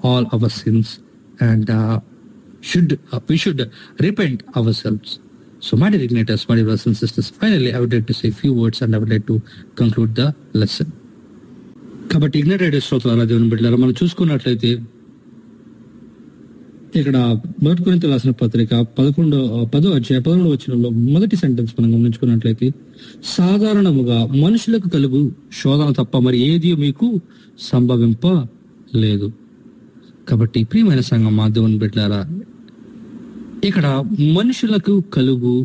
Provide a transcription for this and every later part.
all our sins and uh, should uh, we should repent ourselves. So, my dear igniters, my dear brothers and sisters, finally, I would like to say a few words and I would like to conclude the lesson. కాబట్టి ignited శ్రోతల దేవుని బిడ్డలారా మనం చూసుకున్నట్లయితే ఇక్కడ మొదటి గురించి రాసిన పత్రిక పదకొండో పదో అధ్యాయ పదకొండో వచ్చినంలో మొదటి సెంటెన్స్ మనం గమనించుకున్నట్లయితే సాధారణముగా మనుషులకు కలుగు శోధన తప్ప మరి ఏది మీకు సంభవింప లేదు కాబట్టి ప్రియమైన సంఘం మా దేవుని బిడ్డలారా ఇక్కడ మనుషులకు కలుగు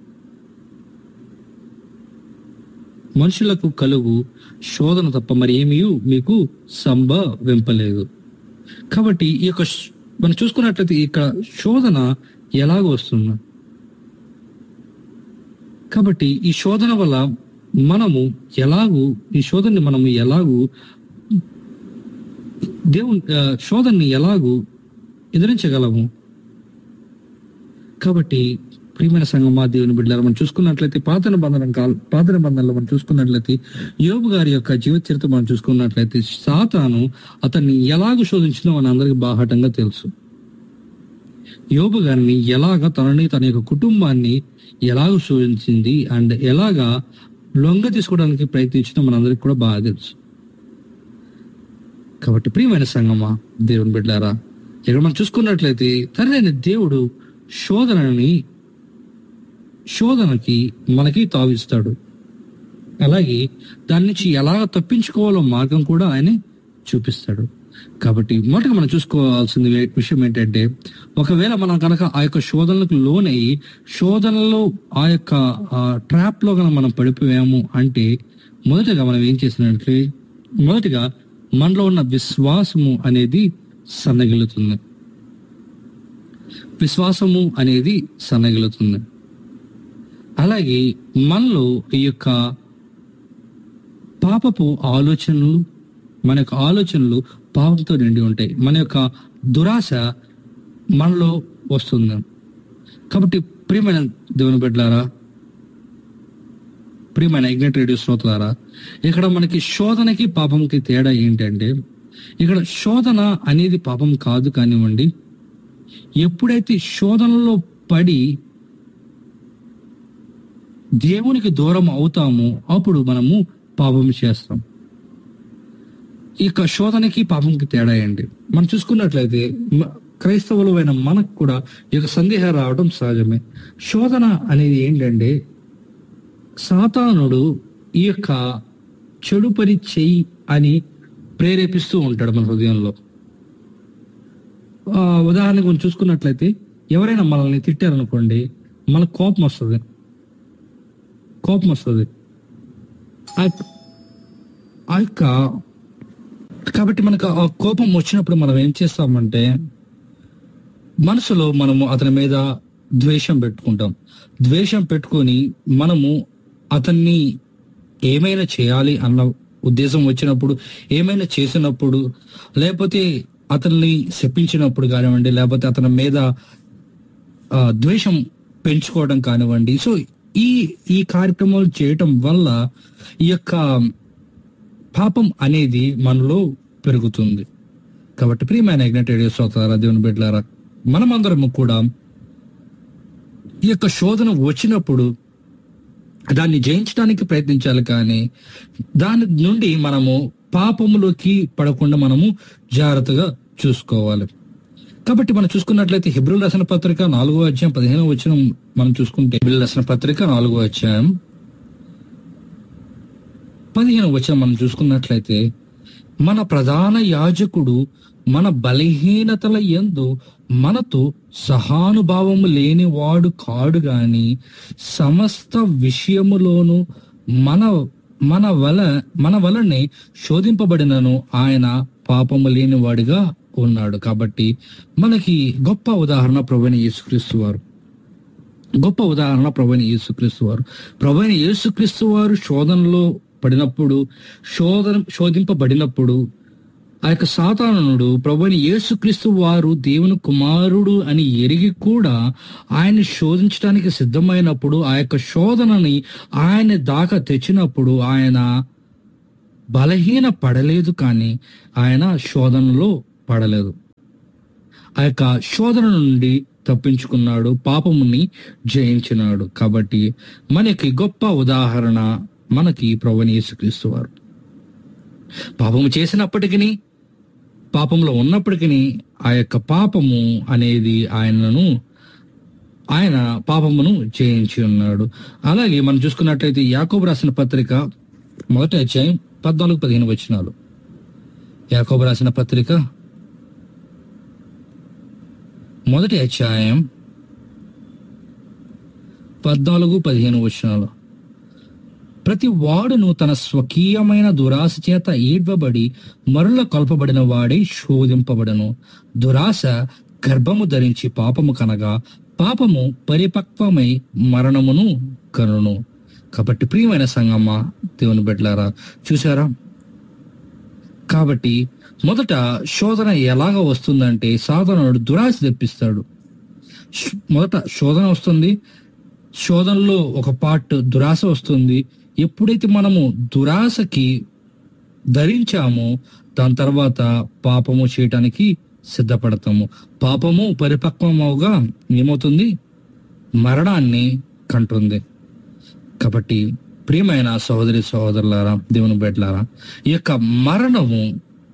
మనుషులకు కలుగు శోధన తప్ప మరి ఏమీ మీకు సంభవింపలేదు కాబట్టి ఈ యొక్క శ్- మనం చూసుకున్నట్లయితే ఇక్కడ శోధన ఎలాగ వస్తుంది కాబట్టి ఈ శోధన వల్ల మనము ఎలాగూ ఈ శోధనని మనము ఎలాగూ దేవుని ఆ, శోధనని ఎలాగూ ఎదిరించగలము కాబట్టి ప్రియమైన సంఘం మా దేవుని బిడ్డలారా మనం చూసుకున్నట్లయితే పాత నిబంధన కాల్ పాత నిబంధనలో మనం చూసుకున్నట్లయితే యోబు గారి యొక్క జీవిత చరిత్ర మనం చూసుకున్నట్లయితే సాతాను అతన్ని ఎలాగ శోధించిందో మన అందరికి బాహాటంగా తెలుసు యోబు గారిని ఎలాగ తనని తన యొక్క కుటుంబాన్ని ఎలాగ శోధించింది అండ్ ఎలాగా లొంగ తీసుకోవడానికి ప్రయత్నించిందో మనందరికి కూడా బాగా తెలుసు కాబట్టి ప్రియమైన సంగమా దేవుని బిడ్డారా ఇక్కడ మనం చూసుకున్నట్లయితే తనైన దేవుడు శోధనని శోధనకి మనకి తావిస్తాడు అలాగే దాని నుంచి ఎలా తప్పించుకోవాలో మార్గం కూడా ఆయన చూపిస్తాడు కాబట్టి మొదటగా మనం చూసుకోవాల్సింది వే- విషయం ఏంటంటే ఒకవేళ మనం కనుక ఆ యొక్క శోధనలకు లోనయ్యి శోధనలో ఆ యొక్క ట్రాప్ లో కనుక మనం పడిపోయాము అంటే మొదటగా మనం ఏం చేసినట్లే మొదటిగా మనలో ఉన్న విశ్వాసము అనేది సన్నగిలుతుంది విశ్వాసము అనేది సన్నగిలుతుంది అలాగే మనలో ఈ యొక్క పాపపు ఆలోచనలు మన యొక్క ఆలోచనలు పాపంతో నిండి ఉంటాయి మన యొక్క దురాశ మనలో వస్తుంది కాబట్టి ప్రియమైన దేవుని బిడ్డలారా ప్రియమైన ఇగ్నెట్ రేడియో శ్రోతలారా ఇక్కడ మనకి శోధనకి పాపంకి తేడా ఏంటంటే ఇక్కడ శోధన అనేది పాపం కాదు కానివ్వండి ఎప్పుడైతే శోధనలో పడి దేవునికి దూరం అవుతామో అప్పుడు మనము పాపం చేస్తాం ఇక శోధనకి పాపంకి తేడా ఏంటి మనం చూసుకున్నట్లయితే మ- క్రైస్తవులమైన మనకు కూడా ఈ యొక్క సందేహం రావడం సహజమే శోధన అనేది ఏంటంటే సాతానుడు ఈ యొక్క చెడు పని చెయ్యి అని ప్రేరేపిస్తూ ఉంటాడు మన హృదయంలో ఆ, ఉదాహరణకు మనం చూసుకున్నట్లయితే ఎవరైనా మనల్ని తిట్టారనుకోండి మనకు కోపం వస్తుంది కోపం వస్తుంది ఆ యొక్క- ఆ యొక్క కాబట్టి మనకు ఆ కోపం వచ్చినప్పుడు మనం ఏం చేస్తామంటే మనసులో మనము అతని మీద ద్వేషం పెట్టుకుంటాం ద్వేషం పెట్టుకొని మనము అతన్ని ఏమైనా చేయాలి అన్న ఉద్దేశం వచ్చినప్పుడు ఏమైనా చేసినప్పుడు లేకపోతే అతన్ని శపించినప్పుడు కానివ్వండి లేకపోతే అతని మీద ఆ, ద్వేషం పెంచుకోవడం కానివ్వండి సో ఈ ఈ కార్యక్రమాలు చేయటం వల్ల ఈ యొక్క పాపం అనేది మనలో పెరుగుతుంది కాబట్టి ప్రియమైన ఇగ్నటెడ్ శ్రోతారా దేవుని బిడ్డలారా మనమందరము కూడా ఈ యొక్క శోధన వచ్చినప్పుడు దాన్ని జయించడానికి ప్రయత్నించాలి కానీ దాని నుండి మనము పాపములోకి పడకుండా మనము జాగ్రత్తగా చూసుకోవాలి కాబట్టి మనం చూసుకున్నట్లయితే హిబ్రిల్ రసన పత్రిక నాలుగో అధ్యాయం పదిహేను వచ్చిన మనం చూసుకుంటే హిబ్రిల్ రసన పత్రిక నాలుగో అధ్యాయం పదిహేను వచ్చిన మనం చూసుకున్నట్లయితే మన ప్రధాన యాజకుడు మన బలహీనతల యందు మనతో సహానుభావము లేనివాడు కాడు గాని సమస్త విషయములోను మన మన వల మన వలనే శోధింపబడినను ఆయన పాపము లేనివాడిగా ఉన్నాడు కాబట్టి మనకి గొప్ప ఉదాహరణ ప్రభుని యేసుక్రీస్తు వారు గొప్ప ఉదాహరణ ప్రభుని యేసుక్రీస్తు వారు ప్రభుని యేసుక్రీస్తు వారు శోధనలో పడినప్పుడు శోధన శోధింపబడినప్పుడు ఆ యొక్క సాతానుడు ప్రభుని యేసుక్రీస్తు వారు దేవుని కుమారుడు అని ఎరిగి కూడా ఆయన్ని శోధించడానికి సిద్ధమైనప్పుడు ఆ యొక్క శోధనని ఆయన దాకా తెచ్చినప్పుడు ఆయన బలహీన పడలేదు కానీ ఆయన శోధనలో పడలేదు ఆ యొక్క శోధన నుండి తప్పించుకున్నాడు పాపముని జయించినాడు కాబట్టి మనకి గొప్ప ఉదాహరణ మనకి ప్రభుని యేసుక్రీస్తు వారు పాపము చేసినప్పటికీ పాపంలో ఉన్నప్పటికీ ఆ యొక్క పాపము అనేది ఆయనను ఆయన పాపమును జయించి ఉన్నాడు అలాగే మనం చూసుకున్నట్లయితే యాకోబు రాసిన పత్రిక మొదటి అధ్యాయం పద్నాలుగు పదిహేను వచనాలు యాకోబు రాసిన పత్రిక మొదటి అధ్యాయం పద్నాలుగు పదిహేను వచనాలు ప్రతి వాడును తన స్వకీయమైన దురాశ చేత ఈడ్వబడి మరుల కొల్పబడిన వాడే శోధింపబడను దురాశ గర్భము ధరించి పాపము కనగా పాపము పరిపక్వమై మరణమును కనును కాబట్టి ప్రియమైన సంగమ్మ దేవుని బిడ్డలారా చూసారా కాబట్టి మొదట శోధన ఎలాగ వస్తుందంటే సాధనుడు దురాశ తెప్పిస్తాడు శ్- మొదట శోధన వస్తుంది శోధనలో ఒక పార్ట్ దురాశ వస్తుంది ఎప్పుడైతే మనము దురాశకి ధరించామో దాని తర్వాత పాపము చేయటానికి సిద్ధపడతాము పాపము పరిపక్వమవుగా ఏమవుతుంది మరణాన్ని కంటుంది కాబట్టి ప్రియమైన సహోదరి సహోదరులారా దేవుని బిడ్డలారా ఈ యొక్క మరణము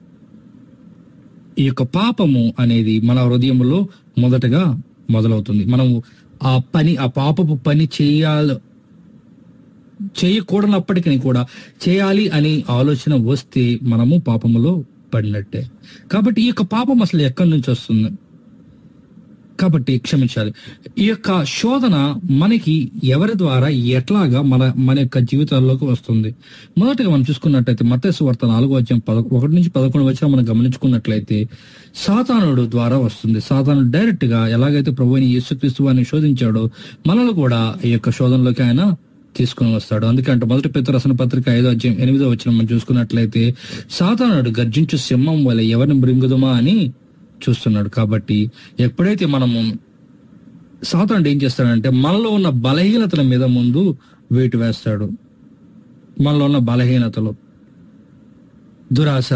ఈ యొక్క పాపము అనేది మన హృదయంలో మొదటగా మొదలవుతుంది మనము ఆ పని ఆ పాపపు పని చేయాలి చేయకూడనప్పటికీ కూడా చేయాలి అని ఆలోచన వస్తే మనము పాపములో పడినట్టే కాబట్టి ఈ యొక్క పాపం అసలు ఎక్కడి నుంచి వస్తుంది కాబట్టి క్షమించాలి ఈ యొక్క శోధన మనకి ఎవరి ద్వారా ఎట్లాగా మన మన యొక్క జీవితాల్లోకి వస్తుంది మొదటగా మనం చూసుకున్నట్లయితే మతేసు వార్త నాలుగో అధ్యాయం పద ఒకటి నుంచి పదకొండు వచ్చిన మనం గమనించుకున్నట్లయితే సాతానుడు ద్వారా వస్తుంది సాతానుడు డైరెక్ట్ గా ఎలాగైతే ప్రభుని యేసుక్రీస్తు వారిని శోధించాడో మనల్ని కూడా ఈ యొక్క శోధనలోకి ఆయన తీసుకుని వస్తాడు అందుకంటే మొదటి పెద్ద రసన పత్రిక ఐదో అధ్యాయం ఎనిమిదో వచ్చిన మనం చూసుకున్నట్లయితే సాతానుడు గర్జించు సింహం వల్ల ఎవరిని మృంగుదమా అని చూస్తున్నాడు కాబట్టి ఎప్పుడైతే మనము సాతానుడు ఏం చేస్తాడంటే మనలో ఉన్న బలహీనతల మీద ముందు వేటు వేస్తాడు మనలో ఉన్న బలహీనతలు దురాశ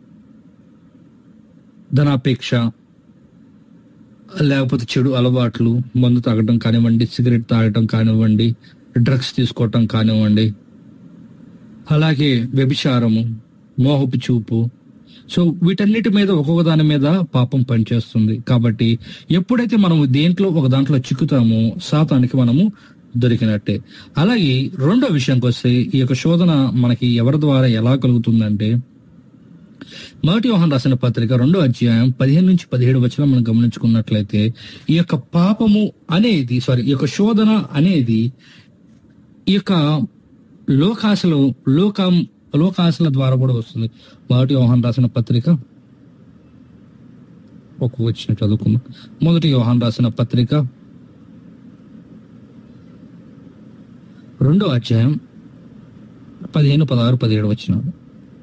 ధనాపేక్ష లేకపోతే చెడు అలవాట్లు మందు తాగటం కానివ్వండి సిగరెట్ తాగటం కానివ్వండి డ్రగ్స్ తీసుకోవటం కానివ్వండి అలాగే వ్యభిచారము మోహపు చూపు సో వీటన్నిటి మీద ఒక్కొక్క దాని మీద పాపం పనిచేస్తుంది కాబట్టి ఎప్పుడైతే మనము దేంట్లో ఒక దాంట్లో చిక్కుతామో సాతానికి మనము దొరికినట్టే అలాగే రెండో విషయానికి వస్తే ఈ యొక్క శోధన మనకి ఎవరి ద్వారా ఎలా కలుగుతుందంటే మొదటి యోహాన్ రాసిన పత్రిక రెండో అధ్యాయం పదిహేను నుంచి పదిహేడు వచ్చిన మనం గమనించుకున్నట్లయితే ఈ యొక్క పాపము అనేది సారీ ఈ యొక్క శోధన అనేది ఈ యొక్క లోకాశలు లోకం లోకాశల ద్వారా కూడా వస్తుంది మొదటి యోహాన్ రాసిన పత్రిక ఒక వచ్చిన చదువుకుందాం మొదటి యోహాన్ రాసిన పత్రిక రెండో అధ్యాయం పదిహేను పదహారు పదిహేడు వచ్చినాడు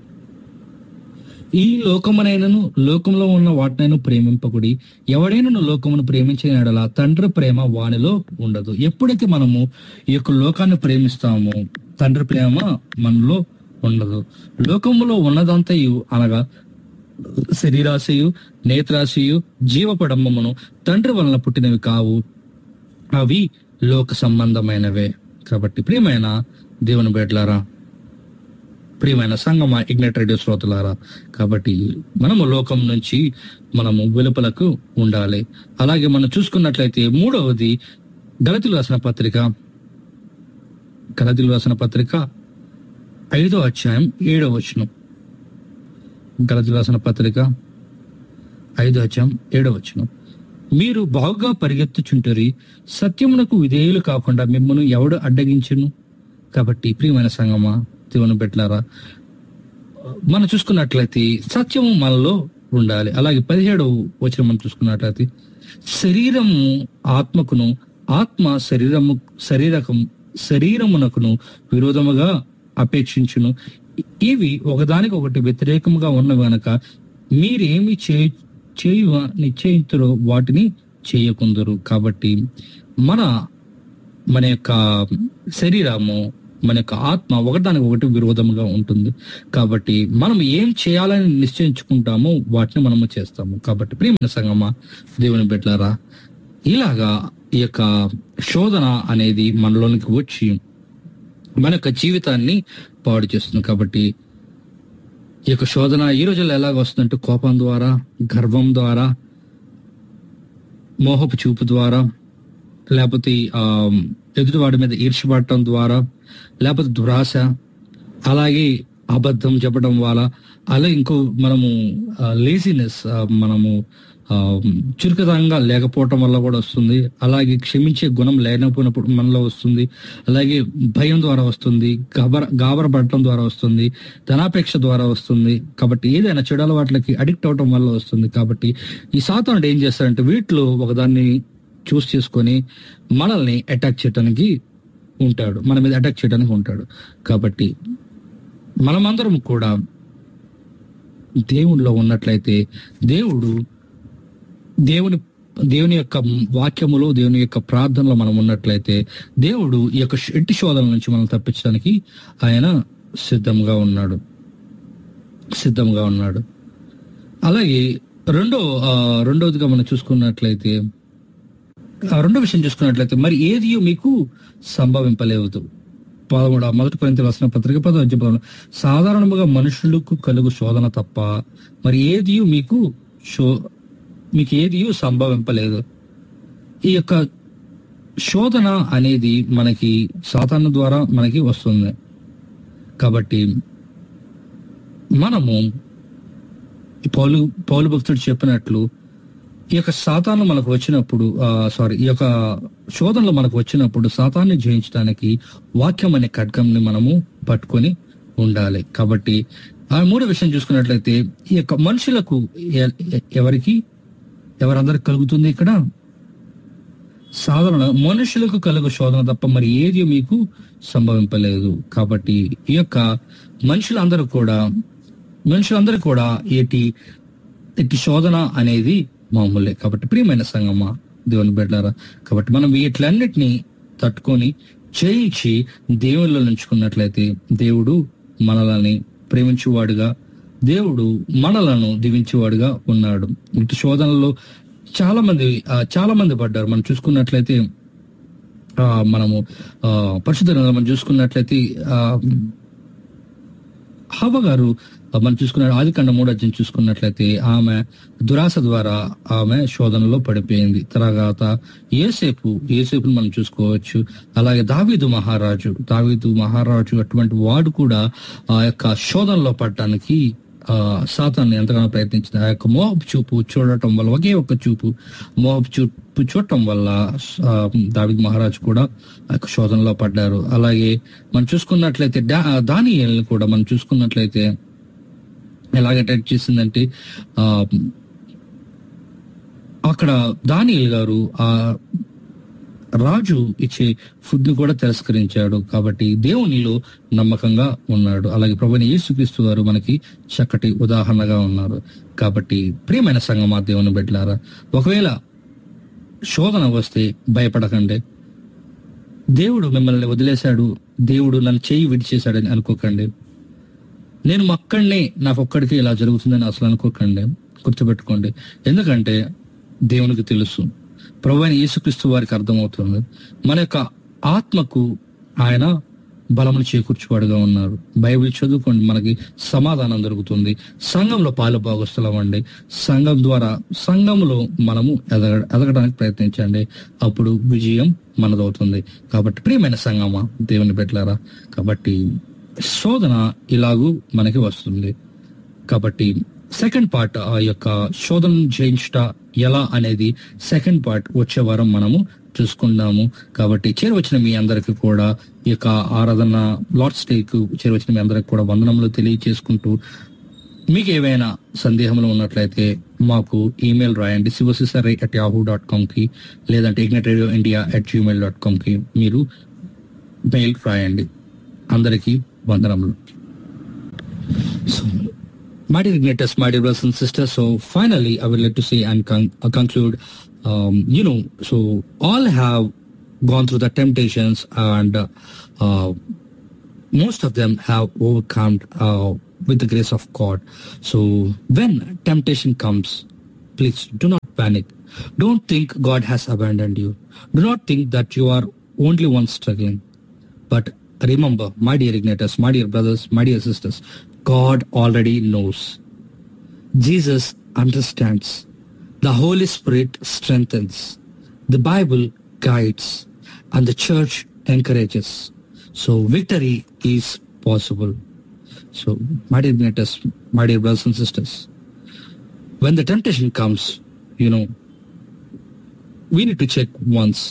ఈ లోకమునైనను లోకంలో ఉన్న వాటినైనా ప్రేమింపకుడి ఎవడైనా లోకమును ప్రేమించిన ఎడల తండ్రి ప్రేమ వానిలో ఉండదు ఎప్పుడైతే మనము ఈ యొక్క లోకాన్ని ప్రేమిస్తామో తండ్రి ప్రేమ మనలో ఉండదు లోకములో ఉన్నదంతయు అనగా శరీరాశయు నేత్రాశయు జీవపడంబమును తండ్రి వలన పుట్టినవి కావు అవి లోక సంబంధమైనవే కాబట్టి ప్రియమైన దేవుని బిడ్డలారా ప్రియమైన సంగమ ఇగ్నెట్ రేడియో శ్రోతలారా కాబట్టి మనము లోకం నుంచి మనము వెలుపలకు ఉండాలి అలాగే మనం చూసుకున్నట్లయితే మూడవది గలతిలు రాసిన పత్రిక గలతిలు రాసిన పత్రిక ఐదో అధ్యాయం ఏడో వచనం గలతిలు రాసిన పత్రిక ఐదో అధ్యాయం ఏడో వచనం మీరు బాగుగా పరిగెత్తుచుంటరి సత్యమునకు విధేయులు కాకుండా మిమ్మల్ని ఎవడు అడ్డగించును కాబట్టి ప్రియమైన సంగమా దేవుని పెట్టారా మనం చూసుకున్నట్లయితే సత్యము మనలో ఉండాలి అలాగే పదిహేడు వచ్చిన మనం చూసుకున్నట్లయితే శరీరము ఆత్మకును ఆత్మ శరీరము శరీరకం శరీరమునకును విరోధముగా అపేక్షించును ఇవి ఒకదానికి ఒకటి వ్యతిరేకముగా ఉన్న గనక మీరేమి చే చేయువ నిశ్చయించురో వాటిని చేయకుందరు కాబట్టి మన మన యొక్క శరీరము మన యొక్క ఆత్మ ఒకదానికి ఒకటి విరోధంగా ఉంటుంది కాబట్టి మనం ఏం చేయాలని నిశ్చయించుకుంటామో వాటిని మనము చేస్తాము కాబట్టి ప్రియమైన సంగమా దేవుని బిడ్డలారా ఇలాగా ఈ యొక్క శోధన అనేది మనలోనికి వచ్చి మన యొక్క జీవితాన్ని పాడు చేస్తుంది కాబట్టి ఈ యొక్క శోధన ఈ రోజుల్లో ఎలాగ వస్తుందంటే కోపం ద్వారా గర్వం ద్వారా మోహపు చూపు ద్వారా లేకపోతే ఆ ఎదుటివాడి మీద ఈర్ష్యపడటం ద్వారా లేకపోతే దురాశ అలాగే అబద్ధం చెప్పడం వల్ల అలా ఇంకో మనము లేజినెస్ మనము ఆ, చురుకుదనంగా లేకపోవటం వల్ల కూడా వస్తుంది అలాగే క్షమించే గుణం లేకపోయినప్పుడు మనలో వస్తుంది అలాగే భయం ద్వారా వస్తుంది గాబర గాబరపడటం ద్వారా వస్తుంది ధనాపేక్ష ద్వారా వస్తుంది కాబట్టి ఏదైనా చెడు అలవాట్లకి అడిక్ట్ అవటం వల్ల వస్తుంది కాబట్టి ఈ సాతానుడు ఏం చేస్తాడంటే వీటిలో ఒకదాన్ని చూస్ చేసుకొని మనల్ని అటాక్ చేయడానికి ఉంటాడు మన మీద అటాక్ చేయడానికి ఉంటాడు కాబట్టి మనమందరం కూడా దేవునిలో ఉన్నట్లయితే దేవుడు దేవుని దేవుని యొక్క వాక్యములో దేవుని యొక్క ప్రార్థనలో మనం ఉన్నట్లయితే దేవుడు ఈ యొక్క ఎట్టి శోధన నుంచి మనం తప్పించడానికి ఆయన సిద్ధంగా ఉన్నాడు సిద్ధంగా ఉన్నాడు అలాగే రెండో ఆ, రెండవదిగా మనం చూసుకున్నట్లయితే ఆ, రెండో విషయం చూసుకున్నట్లయితే మరి ఏది మీకు సంభవింపలేదు పదమూడు మొదటి కొరింత రాసిన పత్రిక పదో అధ్యాయంలో సాధారణముగా మనుషులకు కలుగు శోధన తప్ప మరి ఏది మీకు శో మీకు ఏది సంభవింపలేదు ఈ యొక్క శోధన అనేది మనకి సాధారణ ద్వారా మనకి వస్తుంది కాబట్టి మనము ఈ పౌలు పౌలు భక్తుడు చెప్పినట్లు ఈ యొక్క సాతాను మనకు వచ్చినప్పుడు సారీ ఈ యొక్క శోధనలు మనకు వచ్చినప్పుడు సాతాన్ని జయించడానికి వాక్యం అనే ఖడ్గంని మనము పట్టుకొని ఉండాలి కాబట్టి ఆ మూడో విషయం చూసుకున్నట్లయితే ఈ యొక్క మనుషులకు ఎ- ఎ- ఎవరికి ఎవరందరికి కలుగుతుంది ఇక్కడ సాధారణ మనుషులకు కలుగు శోధన తప్ప మరి ఏది మీకు సంభవింపలేదు కాబట్టి ఈ యొక్క మనుషులందరూ కూడా మనుషులందరూ కూడా ఏటి ఇట్టి శోధన అనేది మామూలే కాబట్టి ప్రియమైన సంగమా దేవుని బిడ్డారా కాబట్టి మనం వీటిలన్నిటినీ తట్టుకొని చేయించి దేవుళ్ళలో నుంచుకున్నట్లయితే దేవుడు మనల్ని ప్రేమించువాడుగా దేవుడు మనలను దీవించేవాడుగా ఉన్నాడు ఇటు శోధనలో చాలా మంది ఆ, చాలా మంది పడ్డారు మనం చూసుకున్నట్లయితే ఆ, మనము ఆ, పరిశుద్ధ గ్రంథంలో మనం చూసుకున్నట్లయితే ఆ, హవ్వ గారు ఆ, మనం చూసుకున్న ఆది కండ మూడు అధ్యాయం చూసుకున్నట్లయితే ఆమె దురాశ ద్వారా ఆమె శోధనలో పడిపోయింది తర్వాత ఏసేపు ఏసేపుని మనం చూసుకోవచ్చు అలాగే దావీదు మహారాజు దావీదు మహారాజు అటువంటి వాడు కూడా ఆ యొక్క శోధనలో పడటానికి ఆ సాతాన్ని ఎంతగానో ప్రయత్నించింది ఆ యొక్క మోహపు చూపు చూడటం వల్ల ఒకే ఒక్క చూపు మోహపు చూపు చూడటం వల్ల ఆ, దావీద్ మహారాజు కూడా ఆ యొక్క శోధనలో పడ్డారు అలాగే మనం చూసుకున్నట్లయితే డా దానియేల్ని కూడా మనం చూసుకున్నట్లయితే ఎలాగ అటాక్ చేసిందంటే ఆ అక్కడ దానియల్ గారు ఆ రాజు ఇచ్చే ఫుడ్ ని కూడా తిరస్కరించాడు కాబట్టి దేవునిలో నమ్మకంగా ఉన్నాడు అలాగే ప్రభుని యేసుక్రీస్తు గారు మనకి చక్కటి ఉదాహరణగా ఉన్నారు కాబట్టి ప్రియమైన సంగమా దేవుని బిడ్డలారా ఒకవేళ శోధన వస్తే భయపడకండి దేవుడు మిమ్మల్ని వదిలేశాడు దేవుడు నన్ను చేయి విడిచేశాడని అనుకోకండి నేను ఒక్కడినే నాకు ఒక్కడికి ఇలా జరుగుతుందని అసలు అనుకోకండి గుర్తుపెట్టుకోండి ఎందుకంటే దేవునికి తెలుసు ప్రభు అయిన యేసుక్రీస్తు వారికి అర్థమవుతుంది మన యొక్క ఆత్మకు ఆయన బలమును చేకూర్చువాడుగా ఉన్నారు బైబిల్ చదువుకోండి మనకి సమాధానం దొరుకుతుంది సంఘంలో పాలు భాగస్థలమండి సంఘం ద్వారా సంఘంలో మనము ఎదగ ఎదగడానికి ప్రయత్నించండి అప్పుడు విజయం మనదవుతుంది కాబట్టి ప్రియమైన సంఘమా దేవుని పెట్టారా కాబట్టి శోధన ఇలాగూ మనకి వస్తుంది కాబట్టి సెకండ్ పార్ట్ ఆ యొక్క శోధన జయించుట ఎలా అనేది సెకండ్ పార్ట్ వచ్చే వారం మనము చూసుకుందాము కాబట్టి చేరవచ్చిన మీ అందరికి కూడా ఈ యొక్క ఆరాధన లార్డ్ స్టేక్ చేరవచ్చిన మీ అందరికి కూడా వందనములు తెలియచేసుకుంటూ మీకు ఏవైనా సందేహములు ఉన్నట్లయితే మాకు ఈమెయిల్ రాయండి శివసిసరై అట్ యాహూ డాట్ కామ్కి లేదంటే ignite radio India at Gmail dot కామ్కి మీరు మెయిల్ రాయండి అందరికీ వందనములు So, my dear igniters, my dear brothers and sisters, so finally, I would like to say and con- uh, conclude, um, you know, so all have gone through the temptations and uh, uh, most of them have overcome uh, with the grace of God. So when temptation comes, please do not panic. Don't think God has abandoned you. Do not think that you are only one struggling. But remember, my dear igniters, my dear brothers, my dear sisters, God already knows. Jesus understands. The Holy Spirit strengthens. The Bible guides. And the church encourages. So victory is possible. So, my dear igniters, my dear brothers and sisters, when the temptation comes, you know, we need to check once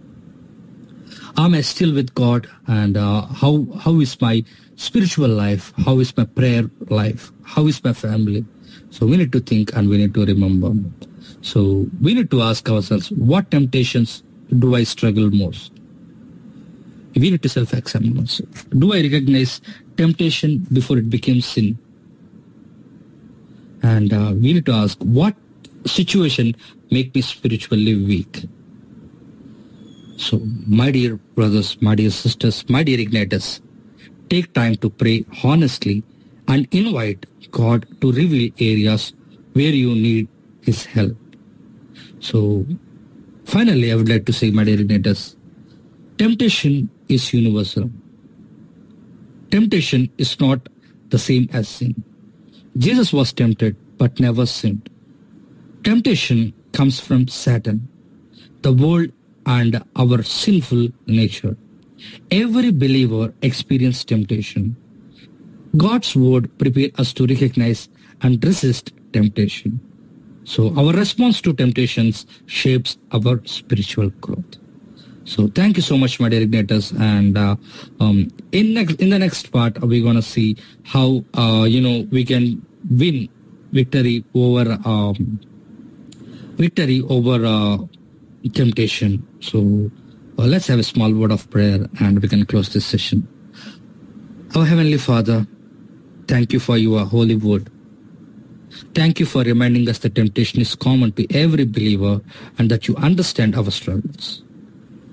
am i still with god and uh, how how is my spiritual life how is my prayer life how is my family so we need to think and we need to remember so we need to ask ourselves what temptations do i struggle most we need to self-examine ourselves do i recognize temptation before it becomes sin and uh, we need to ask what situation make me spiritually weak so my dear brothers my dear sisters my dear igniters take time to pray honestly and invite god to reveal areas where you need his help so finally i would like to say my dear igniters temptation is universal temptation is not the same as sin jesus was tempted but never sinned temptation comes from Satan, the world, and our sinful nature. Every believer experiences temptation. God's word prepares us to recognize and resist temptation. So our response to temptations shapes our spiritual growth. So thank you so much, my dear igniters. And uh, um, in next in the next part, we're gonna see how uh, you know we can win victory over um, victory over uh, temptation. So uh, let's have a small word of prayer and we can close this session. Our Heavenly Father, thank you for your holy word. Thank you for reminding us that temptation is common to every believer and that you understand our struggles.